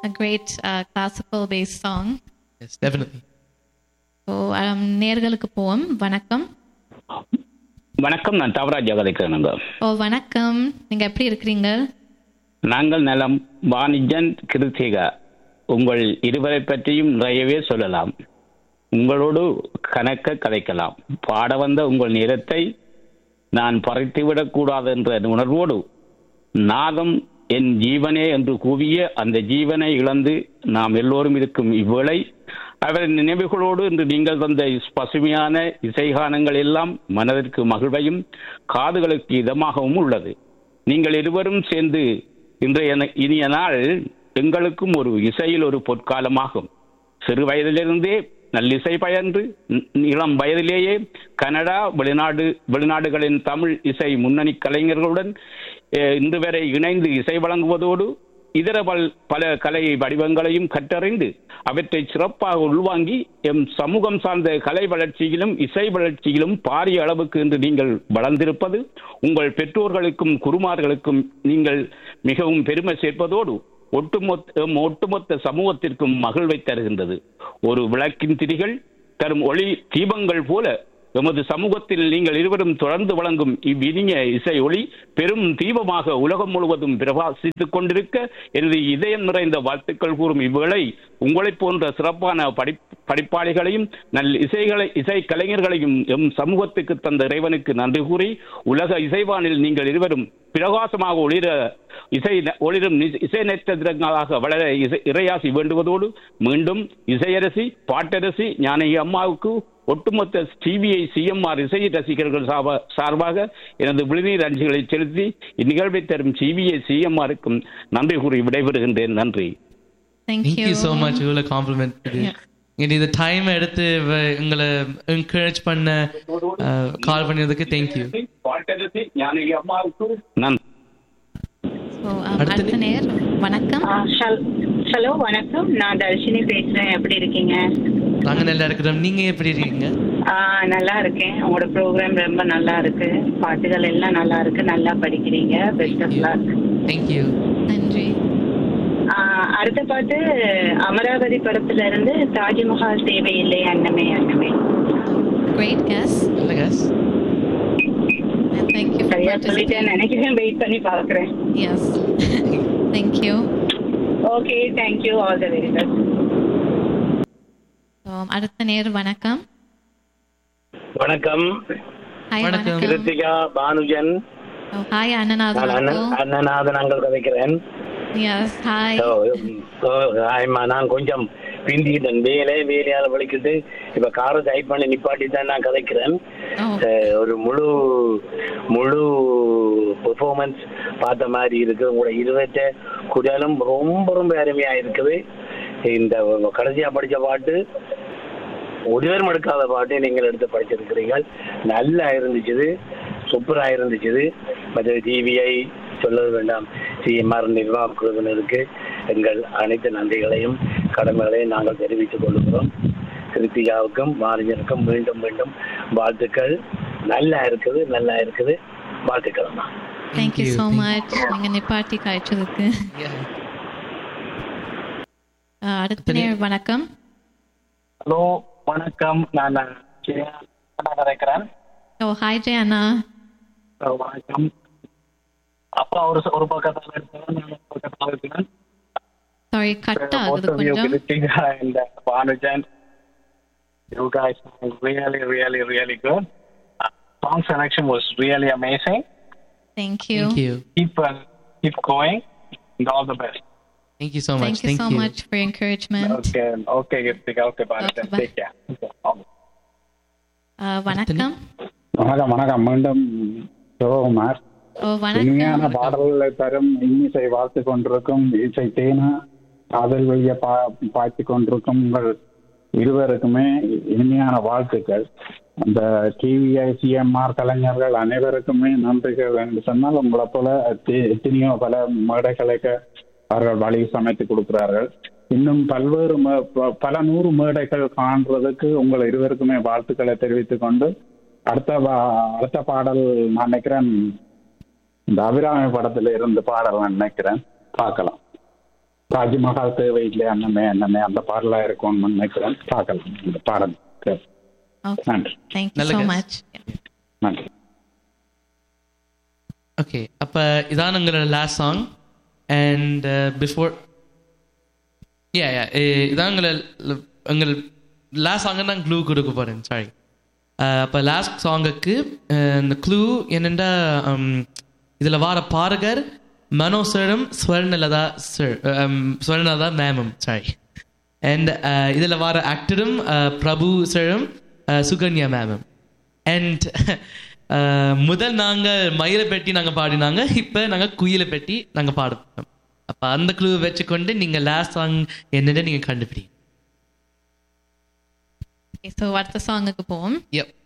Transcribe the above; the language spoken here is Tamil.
a great uh, classical based song. Yes, definitely. So, um, நேர்களுக்கு போவோம் வணக்கம் வணக்கம் நான் தவராஜ் கதைக்கிறேனுங்க ஓ வணக்கம் நீங்க எப்படி இருக்கிறீங்க நாங்கள் நலம் வாணிஜன் கிருத்திகா உங்கள் இருவரை பற்றியும் நிறையவே சொல்லலாம் உங்களோடு கணக்க கதைக்கலாம் பாட வந்த உங்கள் நேரத்தை நான் பறித்துவிடக் கூடாது என்ற உணர்வோடு நாதம் என் ஜீவனே என்று கூவிய அந்த ஜீவனை இழந்து நாம் எல்லோரும் இருக்கும் இவ்வேளை அவரின் நினைவுகளோடு இன்று நீங்கள் தந்த பசுமையான இசைகானங்கள் எல்லாம் மனதிற்கு மகிழ்வையும் காதுகளுக்கு இதமாகவும் உள்ளது நீங்கள் இருவரும் சேர்ந்து இன்றைய ந- இனிய நாள் எங்களுக்கும் ஒரு இசையில் ஒரு பொற்காலமாகும் சிறு வயதிலிருந்தே நல்லிசை பயின்று ந- இளம் வயதிலேயே கனடா வெளிநாடு வெளிநாடுகளின் தமிழ் இசை முன்னணி கலைஞர்களுடன் அஹ், இன்று வரை இணைந்து இசை வழங்குவதோடு இதர பல் பல கலை வடிவங்களையும் கற்றறிந்து அவற்றை சிறப்பாக உள்வாங்கி எம் சமூகம் சார்ந்த கலை வளர்ச்சியிலும் இசை வளர்ச்சியிலும் பாரிய அளவுக்கு இன்று நீங்கள் வளர்ந்திருப்பது உங்கள் பெற்றோர்களுக்கும் குருமார்களுக்கும் நீங்கள் மிகவும் பெருமை சேர்ப்பதோடு ஒட்டுமொத்த எம் ஒட்டுமொத்த சமூகத்திற்கும் மகிழ்வை தருகின்றது ஒரு விளக்கின் திரிகள் தரும் ஒளி தீபங்கள் போல எமது சமூகத்தில் நீங்கள் இருவரும் தொடர்ந்து வழங்கும் இவ்வினிய இசை ஒளி பெரும் தீபமாக உலகம் முழுவதும் பிரகாசித்துக் கொண்டிருக்க எனது இதயம் நிறைந்த வாழ்த்துக்கள் கூறும் இவ்வேளை உங்களைப் போன்ற சிறப்பான படி படிப்பாளிகளையும் நல் இசைகளை இசை கலைஞர்களையும் எம் சமூகத்துக்கு தந்த இறைவனுக்கு நன்றி கூறி உலக இசைவானில் நீங்கள் இருவரும் பிரகாசமாக ஒளிர இசை ஒளிரும் நி- இசை நட்சத்திரங்களாக வளர இசை இறையாசி வேண்டுவதோடு மீண்டும் இசையரசி பாட்டரசி ஞானகி அம்மாவுக்கு ஒட்டுமொத்த டிவிஐ சிஎம்ஆர் இசை ரசிகர்கள் சார்பா- சார்பாக எனது விழுநீர் அஞ்சுகளை செலுத்தி இந்நிகழ்வை தரும் சிபிஐ சிஎம்ஆருக்கும் நன்றி கூறி விடைபெறுகின்றேன் நன்றி Thank, Thank you so much. இவ்வளோ காம்ப்ளிமெண்ட் Yeah. இங்க இந்த டைம் எடுத்து வ- உங்களை என்கரேஜ் பண்ண கால் பண்ணதுக்கு தேங்க்யூ பாட்டரசி ஞானகி அம்மாவுக்கு நன்றி So, um, அடுத்த அடுத்த நேர் வணக்கம் ஆ, ஹல்- ஹலோ வணக்கம் நான் தர்ஷினி பேசுறேன் எப்படி இருக்கீங்க நாங்க நல்லா இருக்கிறோம் நீங்க எப்படி இருக்கீங்க ஆ, நல்லா இருக்கேன் உங்களோட ப்ரோக்ராம் ரொம்ப நல்லா இருக்கு பாட்டுகள் எல்லாம் நல்லா இருக்கு நல்லா படிக்கிறீங்க பெஸ்ட் ஆஃப் லக் தேங்க்யூ நன்றி அடுத்த பாட்டு அமராவதி படத்துல இருந்து தாஜ்மஹால் தேவையில்லை அன்னமே அன்னமே Great guess. இல்லை guess And thank you for சரியா சொல்லிட்டேன் participating. நினைக்கிறேன் வெயிட் பண்ணி பாக்குறேன் Yes. thank you. Okay thank you all the very best So, அடுத்த நேர் வணக்கம் வணக்கம் ஹாய் வணக்கம். வணக்கம் கிருத்திகா பானுஜன் Oh, ஹாய் அண்ணநாதன் நான் அண்ணன் uncle. அண்ணநாதன் அங்கள் கதைக்கிறேன் Yes, hi. So, so, ஆமா, நான் கொஞ்சம் பிந்திக்கிட்டேன் வேலை வேலையால வலிக்கிட்டு இப்ப காரை டைப் பண்ணி நிப்பாட்டி தான் நான் கதைக்கிறேன் Oh, அஹ், ஒரு முழு முழு பெர்ஃபார்மன்ஸ் பார்த்த மாதிரி இருக்கு உங்களோட இருவற்ற குரலும் ரொம்ப ரொம்ப அருமையா இருக்குது இந்த கடைசியா படிச்ச பாட்டு ஒருவரும் எடுக்காத பாட்டு நீங்கள் எடுத்து படிச்சிருக்கிறீர்கள் நல்லா இருந்துச்சு சூப்பரா இருந்துச்சு மற்ற டிவிஐ சொல்லது வேண்டாம் சிஎம்ஆர் நிர்வாக குழுவினருக்கு எங்கள் அனைத்து நன்றிகளையும் கடமைகளையும் நாங்கள் தெரிவித்துக் கொள்கிறோம் கிருத்திகாவுக்கும் மாறிஞருக்கும் மீண்டும் மீண்டும் வாழ்த்துக்கள் நல்லா இருக்குது நல்லா இருக்குது வாழ்த்துக்கள் அம்மா thank you you, so thank you. much. நீங்க நிப்பாட்டி காய்ச்சதுக்கு Uh, அடுத்த அடுத்த நேர். நேர் வணக்கம் ஹலோ வணக்கம் நான் கதைக்கிறேன் ஓ ஹாய் ஜெய் அண்ணா வணக்கம் அப்பா ஒரு ஒரு பக்கத்தில் இருக்கிறேன் நான் ஒரு பக்கத்தில் இருக்கிறேன் சாரி கட் ஆகுது Both of you, கொஞ்சம் Kritika and uh, Banujan, you guys are really, really, really good. Uh, song selection was really amazing. thank you thank you Keep uh, keep going, and all the best. Thank you so much thank you so much for your encouragement Okay, okay, Kritika, okay, Banujan, bye. take care. Okay, all- Uh, வணக்கம் வணக்கம் வணக்கம் மீண்டும் சிவகுமார் ஓ இனிமையான வணக்கம் பாடல்களை தரும் இன்னிசை வாழ்த்து கொண்டிருக்கும் இசை தேனா காதல் வழிய பா பாய்த்து கொண்டிருக்கும் உங்கள் இருவருக்குமே இனிமையான வாழ்த்துக்கள் அந்த டிவிஐ சிஎம்ஆர் கலைஞர்கள் அனைவருக்குமே நன்றிகள் என்று சொன்னால் உங்களை போல எத்தி- எத்தனையோ பல மேடைகளுக்கு அவர்கள் வழி சமைத்து கொடுக்கிறார்கள் இன்னும் பல்வேறு மே- ப- பல நூறு மேடைகள் காண்றதுக்கு உங்கள் இருவருக்குமே வாழ்த்துக்களை தெரிவித்துக் கொண்டு அடுத்த பா- அடுத்த பாடல் நான் நினைக்கிறேன் இந்த அபிராமி படத்துல இருந்து பாடல் நான் நினைக்கிறேன் பார்க்கலாம் தாஜ்மஹால் தேவையில்லை அண்ணமே அண்ணமே அந்த பாடலா இருக்கும்னு நினைக்கிறேன் பார்க்கலாம் இந்த பாடல் கேட்போம். ஓகே நன்றி தேங்க்யூ நல்ல ஸோ guess. மச் நன்றி ஓகே அப்போ இதான் எங்களோட last song and before yeah yeah இதான் எங்களை எங்கள் லாஸ்ட் சாங்கை நான் க்ளூ கொடுக்க போகிறேன் சாரி அப்போ லாஸ்ட் சாங்குக்கு இந்த க்ளூ என்னென்னா இதில் வர பாடகர் மனோ சரும் ஸ்வர்ணலதா சார் ஸ்வர்ணலதா மேமும் சாரி அண்ட் இதில் வர ஆக்டரும் பிரபு சரும் சுகன்யா மேமும் அண்ட் முதல் நாங்கள் மயிலை பெட்டி நாங்கள் பாடினாங்க இப்போ நாங்கள் குயிலை பெட்டி நாங்கள் பாடுறோம் அப்போ அந்த க்ளூ வச்சுக்கொண்டு நீங்கள் லாஸ்ட் சாங் என்னன்னு நீங்கள் கண்டுபிடி ஸோ அடுத்த சாங்குக்கு போவோம் Yep.